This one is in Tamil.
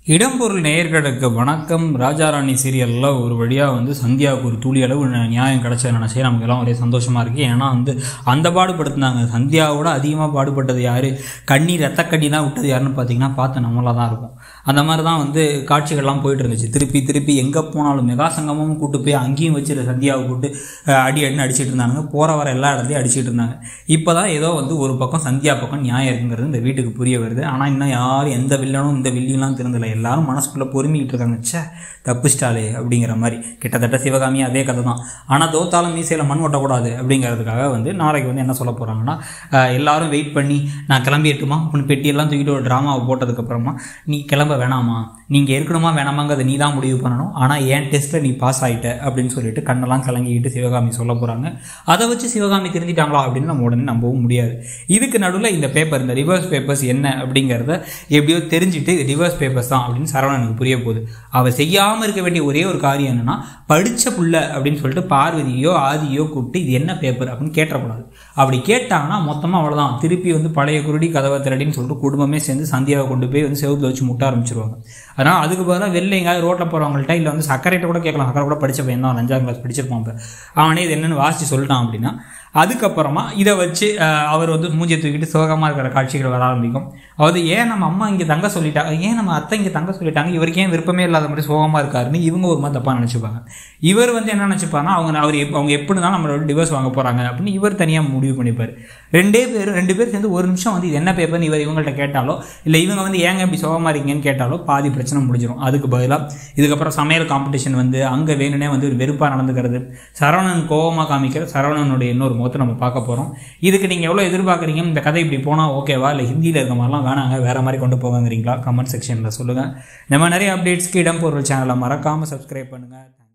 இடம்பொருள் நேயர்களுக்கு வணக்கம் ராஜாராணி சீரியலில் ஒரு வழியாக வந்து சந்தியாவுக்கு ஒரு துளி அளவு ந- நியாயம் கிடைச்ச நினச்சி நமக்கு எல்லாம் ஒரே சந்தோஷமாக இருக்குது ஏன்னா வந்து அந்த பாடுபடுத்தினாங்க சந்தியாவோட அதிகமாக பாடுபட்டது யார் கண்ணி ரத்த கண்ணி தான் விட்டது யாருன்னு பார்த்தீங்கன்னா பார்த்து நம்மளாக தான் இருக்கும் அந்த மாதிரி தான் வந்து காட்சிகள்லாம் போயிட்டு இருந்துச்சு திருப்பி திருப்பி எங்கே போனாலும் மெகா சங்கமும் கூட்டு போய் அங்கேயும் வச்சு சந்தியாவை கூட்டு அஹ், அடி அடின்னு அடிச்சிட்டு இருந்தாங்க போகிற வர எல்லா இடத்துலையும் அடிச்சிட்டு இருந்தாங்க இப்போ தான் ஏதோ வந்து ஒரு பக்கம் சந்தியா பக்கம் நியாயம் இருக்குங்கிறது இந்த வீட்டுக்கு புரிய வருது ஆனால் இன்னும் யாரும் எந்த வில்லனும் இந்த வில்லியெல்லாம் திருந்தலை எல்லாரும் மனசுக்குள்ளே பொறுமிக்கிட்டு இருக்காங்க ச்சே தப்பிச்சிட்டாலே அப்படிங்கிற மாதிரி கிட்டத்தட்ட சிவகாமி அதே கதை தான் ஆனால் தோத்தாலும் மீசையில் மண் ஒட்டக்கூடாது அப்படிங்கிறதுக்காக வந்து நாளைக்கு வந்து என்ன சொல்ல போகிறாங்கன்னா எல்லாரும் வெயிட் பண்ணி நான் கிளம்பிட்டுமா அப்படின்னு பெட்டியெல்லாம் தூக்கிட்டு ஒரு ட்ராமாவை போட்டதுக்கப்புறமா நீ கிளம்ப வேணாமா நீங்கள் இருக்கணுமா வேணாமாங்கிறத நீ தான் முடிவு பண்ணணும் ஆனால் என் டெஸ்ட்டில் நீ பாஸ் ஆகிட்ட அப்படின்னு சொல்லிட்டு கண்ணெல்லாம் கலங்கிக்கிட்டு சிவகாமி சொல்ல போகிறாங்க அதை வச்சு சிவகாமி திருந்திட்டாங்களா அப்படின்னு நம்ம உடனே நம்பவும் முடியாது இதுக்கு நடுவில் இந்த பேப்பர் இந்த ரிவர்ஸ் பேப்பர்ஸ் என்ன அப்படிங்கிறத எப்படியோ தெரிஞ்சுட்டு ரிவர்ஸ் பேப்பர்ஸ் தான் அப்படின்னு சரவணனுக்கு புரிய போகுது அவள் செய்யாமல் இருக்க வேண்டிய ஒரே ஒரு காரியம் என்னன்னா படித்த புள்ள அப்படின்னு சொல்லிட்டு பார்வதியோ ஆதியோ கூப்பிட்டு இது என்ன பேப்பர் அப்படின்னு கேட்டக்கூடாது அப்படி கேட்டாங்கன்னா மொத்தமாக அவ்வளோதான் திருப்பி வந்து பழைய குருடி கதவை திரடின்னு சொல்லிட்டு குடும்பமே சேர்ந்து சந்தியாவை கொண்டு போய் வந்து செவுத்துல வச்சு முட்ட ஆரம்பிச்சிருவாங்க அதனால் அதுக்கு பதிலாக வெளில எங்கேயாவது ரோட்டில் போகிறவங்கள்ட்ட இல்லை வந்து சக்கரைட்ட கூட கேட்கலாம் சக்கரை கூட படித்த பையன் தான் அஞ்சாம் கிளாஸ் படிச்சிருப்பான் இப்போ அவனே இது என்னென்னு வாசித்து சொல்லிட்டான் அப்படின்னா அதுக்கப்புறமா இதை வச்சு அஹ், அவர் வந்து மூஞ்சியை தூக்கிட்டு சோகமாக இருக்கிற காட்சிகள் வர ஆரம்பிக்கும் அதாவது ஏன் நம்ம அம்மா இங்கே தங்க சொல்லிட்டாங்க ஏன் நம்ம அத்தை இங்கே தங்க சொல்லிட்டாங்க இவருக்கு ஏன் விருப்பமே இல்லாத மாதிரி சோகமாக இருக்காருன்னு இவங்க ஒரு மாதிரி தப்பாக நினச்சிப்பாங்க இவர் வந்து என்ன நினச்சிப்பாருன்னா அவங்க அவர் எப்- அவங்க எப்படி தான் நம்மளோட டிவோர்ஸ் வாங்க போகிறாங்க அப்படின்னு இவர் தனியாக முடிவு பண்ணிப்பார் ரெண்டே பேர் ரெண்டு பேர் சேர்ந்து ஒரு நிமிஷம் வந்து இது என்ன பேப்பர்னு இவர் இவங்கள்ட்ட கேட்டாலோ இல்லை இவங்க வந்து ஏங்க இப்படி சோகமாக இருக்கீங்கன்னு கேட்டாலோ பாதி பிரச்சனை முடிஞ்சிடும் அதுக்கு பதிலாக இதுக்கப்புறம் சமையல் காம்படிஷன் வந்து அங்கே வேணும்னே வந்து ஒரு வெறுப்பாக நடந்துக்கிறது சரவணன் கோவமாக காமிக்கிற சரவணனுடைய இன்னொரு முகத்தை நம்ம பார்க்க போகிறோம் இதுக்கு நீங்கள் எவ்வளோ எதிர்பார்க்குறீங்க இந்த கதை இப்படி போனால் ஓகேவா இல்லை ஹிந்தியில் இருக்க மாதிரிலாம் வேணாங்க வேறு மாதிரி கொண்டு போவாங்கிறீங்களா கமெண்ட் செக்ஷனில் சொல்லுங்கள் இந்த மாதிரி நிறைய அப்டேட்ஸ்க்கு இடம் பொருள் சேனலை மறக்காமல் சப்ஸ்கிரைப் பண்ணுங்கள்